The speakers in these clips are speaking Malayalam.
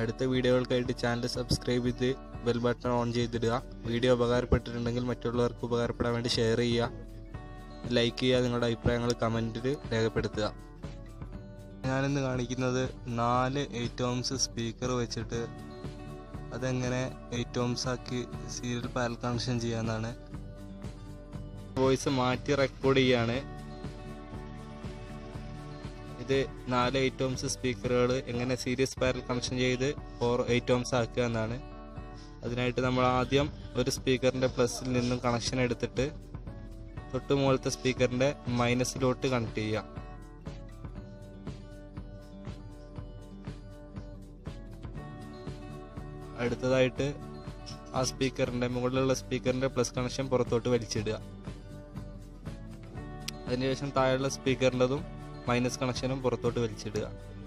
അടുത്ത വീഡിയോകൾക്കായിട്ട് ചാനൽ സബ്സ്ക്രൈബ് ചെയ്ത് ബെൽ ബട്ടൺ ഓൺ ചെയ്തിടുക വീഡിയോ ഉപകാരപ്പെട്ടിട്ടുണ്ടെങ്കിൽ മറ്റുള്ളവർക്ക് ഉപകാരപ്പെടാൻ വേണ്ടി ഷെയർ ചെയ്യുക ലൈക്ക് ചെയ്യുക നിങ്ങളുടെ അഭിപ്രായങ്ങൾ കമൻറ്റിൽ രേഖപ്പെടുത്തുക ഞാനിന്ന് കാണിക്കുന്നത് നാല് എയ്റ്റ് ഓംസ് സ്പീക്കർ വെച്ചിട്ട് അതെങ്ങനെ എയ്റ്റ് ഓംസ് ആക്കി സീരിയൽ പാൽ കണക്ഷൻ ചെയ്യാന്നാണ് വോയിസ് മാറ്റി റെക്കോർഡ് ചെയ്യാണ് ഇത് നാല് എയ്റ്റ് ഓംസ് സ്പീക്കറുകൾ എങ്ങനെ സീരീസ് പാരൽ കണക്ഷൻ ചെയ്ത് ഫോർ എയ്റ്റ് ഓംസ് ആക്കുക എന്നാണ് അതിനായിട്ട് നമ്മൾ ആദ്യം ഒരു സ്പീക്കറിൻ്റെ പ്ലസിൽ നിന്നും കണക്ഷൻ എടുത്തിട്ട് തൊട്ട് മുകളിലത്തെ സ്പീക്കറിൻ്റെ മൈനസിലോട്ട് കണക്ട് ചെയ്യുക അടുത്തതായിട്ട് ആ സ്പീക്കറിൻ്റെ മുകളിലുള്ള സ്പീക്കറിൻ്റെ പ്ലസ് കണക്ഷൻ പുറത്തോട്ട് വലിച്ചിടുക അതിനുശേഷം താഴെയുള്ള സ്പീക്കറിൻ്റെതും മൈനസ് കണക്ഷനും പുറത്തോട്ട് വലിച്ചിടുക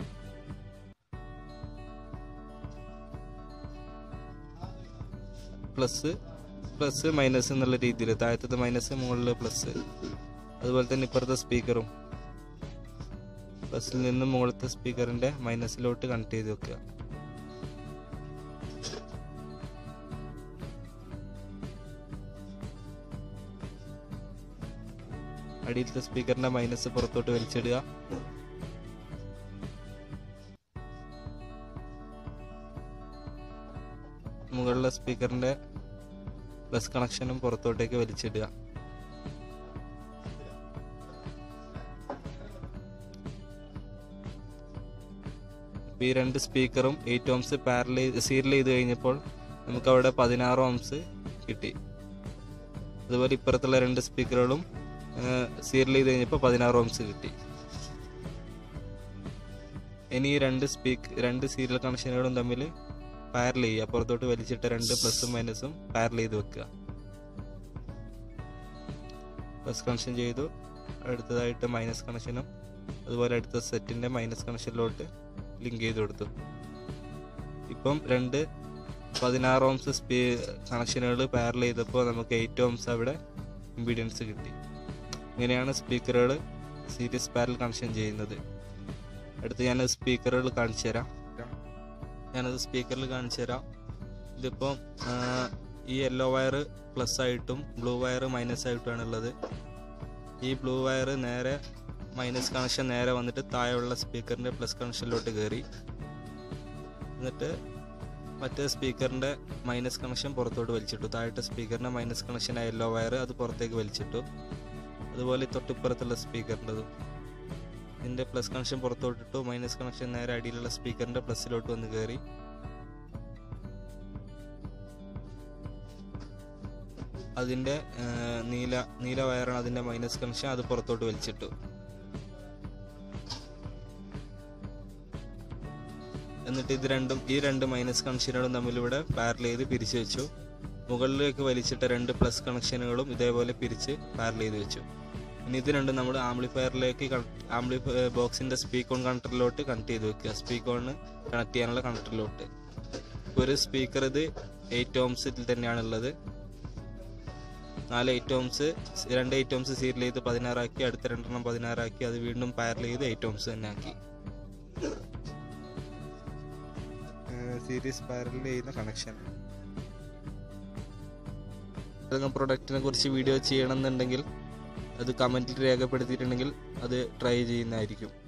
പ്ലസ് പ്ലസ് മൈനസ് എന്നുള്ള രീതിയിൽ താഴത്തത് മൈനസ് മുകളിൽ പ്ലസ് അതുപോലെ തന്നെ ഇപ്പുറത്തെ സ്പീക്കറും പ്ലസിൽ നിന്നും മുകളിലത്തെ സ്പീക്കറിന്റെ മൈനസിലോട്ട് കണക്ട് ചെയ്ത് വെക്കുക അടിയിലത്തെ സ്പീക്കറിന്റെ മൈനസ് പുറത്തോട്ട് വലിച്ചിടുക മുകളിലെ സ്പീക്കറിന്റെ പ്ലസ് കണക്ഷനും പുറത്തോട്ടേക്ക് വലിച്ചിടുക ഈ രണ്ട് സ്പീക്കറും എയ്റ്റ് ഓംസ് പാരൽ സീരിയൽ ചെയ്ത് കഴിഞ്ഞപ്പോൾ നമുക്ക് അവിടെ പതിനാറ് ഓംസ് കിട്ടി അതുപോലെ ഇപ്പുറത്തുള്ള രണ്ട് സ്പീക്കറുകളും സീരിയൽ ചെയ്ത് കഴിഞ്ഞപ്പോൾ പതിനാറ് ഓംസ് കിട്ടി ഇനി ഈ രണ്ട് സ്പീക്ക് രണ്ട് സീരിയൽ കണക്ഷനുകളും തമ്മിൽ പാരൽ ചെയ്യുക പുറത്തോട്ട് വലിച്ചിട്ട് രണ്ട് പ്ലസും മൈനസും പാരൽ ചെയ്ത് വെക്കുക പ്ലസ് കണക്ഷൻ ചെയ്തു അടുത്തതായിട്ട് മൈനസ് കണക്ഷനും അതുപോലെ അടുത്ത സെറ്റിന്റെ മൈനസ് കണക്ഷനിലോട്ട് ലിങ്ക് ചെയ്ത് കൊടുത്തു ഇപ്പം രണ്ട് പതിനാറ് ഓംസ് സ്പീ കണക്ഷനുകൾ പാരൽ ചെയ്തപ്പോൾ നമുക്ക് എയ്റ്റ് ഓംസ് അവിടെ ഇമ്പീഡിയൻസ് കിട്ടി ഇങ്ങനെയാണ് സ്പീക്കറുകൾ സീരീസ് പാരൽ കണക്ഷൻ ചെയ്യുന്നത് അടുത്ത് ഞാൻ സ്പീക്കറുകൾ കാണിച്ചു തരാം ഞാനത് സ്പീക്കറിൽ കാണിച്ചു തരാം ഇതിപ്പം ഈ യെല്ലോ വയർ പ്ലസ് ആയിട്ടും ബ്ലൂ വയർ മൈനസ് ആയിട്ടുമാണ് ഉള്ളത് ഈ ബ്ലൂ വയർ നേരെ മൈനസ് കണക്ഷൻ നേരെ വന്നിട്ട് താഴെയുള്ള സ്പീക്കറിൻ്റെ പ്ലസ് കണക്ഷനിലോട്ട് കയറി എന്നിട്ട് മറ്റേ സ്പീക്കറിൻ്റെ മൈനസ് കണക്ഷൻ പുറത്തോട്ട് വലിച്ചിട്ടു താഴത്തെ സ്പീക്കറിൻ്റെ മൈനസ് കണക്ഷൻ യെല്ലോ വയർ അത് പുറത്തേക്ക് വലിച്ചിട്ടു അതുപോലെ തൊട്ടിപ്പുറത്തുള്ള സ്പീക്കറിൻ്റെതും ഇതിൻ്റെ പ്ലസ് കണക്ഷൻ പുറത്തോട്ടിട്ടു മൈനസ് കണക്ഷൻ നേരെ അടിയിലുള്ള സ്പീക്കറിൻ്റെ പ്ലസ്സിലോട്ട് വന്ന് കയറി അതിൻ്റെ നീല നീല വയറാണ് അതിൻ്റെ മൈനസ് കണക്ഷൻ അത് പുറത്തോട്ട് വലിച്ചിട്ടു എന്നിട്ട് ഇത് രണ്ടും ഈ രണ്ട് മൈനസ് കണക്ഷനുകളും തമ്മിൽ ഇവിടെ പാരൽ ചെയ്ത് പിരിച്ചു വെച്ചു മുകളിലേക്ക് വലിച്ചിട്ട രണ്ട് പ്ലസ് കണക്ഷനുകളും ഇതേപോലെ പിരിച്ച് പാരൽ ചെയ്ത് വെച്ചു ഇനി ഇത് രണ്ടും നമ്മൾ ആംപ്ലിഫയറിലേക്ക് ആംപ്ലി ബോക്സിന്റെ സ്പീക്ക് ഓൺ കണക്ടറിലോട്ട് കണക്ട് ചെയ്ത് വെക്കുക സ്പീക്ക് ഓൺ കണക്ട് ചെയ്യാനുള്ള കണക്ടറിലോട്ട് ഒരു സ്പീക്കർ ഇത് എയ്റ്റ് ഓംസിൽ തന്നെയാണ് ഉള്ളത് നാല് എയ്റ്റ് ഓംസ് രണ്ട് എയ്റ്റ് ഓംസ് സീരിയൽ ചെയ്ത് പതിനാറാക്കി അടുത്ത രണ്ടെണ്ണം പതിനാറാക്കി അത് വീണ്ടും പാരൽ ചെയ്ത് എയ്റ്റ് ഓംസ് തന്നെ ആക്കി സീരീസ് പാരൽ ചെയ്യുന്ന കണക്ഷൻ ഏതെങ്കിലും പ്രൊഡക്റ്റിനെ കുറിച്ച് വീഡിയോ ചെയ്യണമെന്നുണ്ടെങ്കിൽ അത് കമൻറ്റിൽ രേഖപ്പെടുത്തിയിട്ടുണ്ടെങ്കിൽ അത് ട്രൈ ചെയ്യുന്നതായിരിക്കും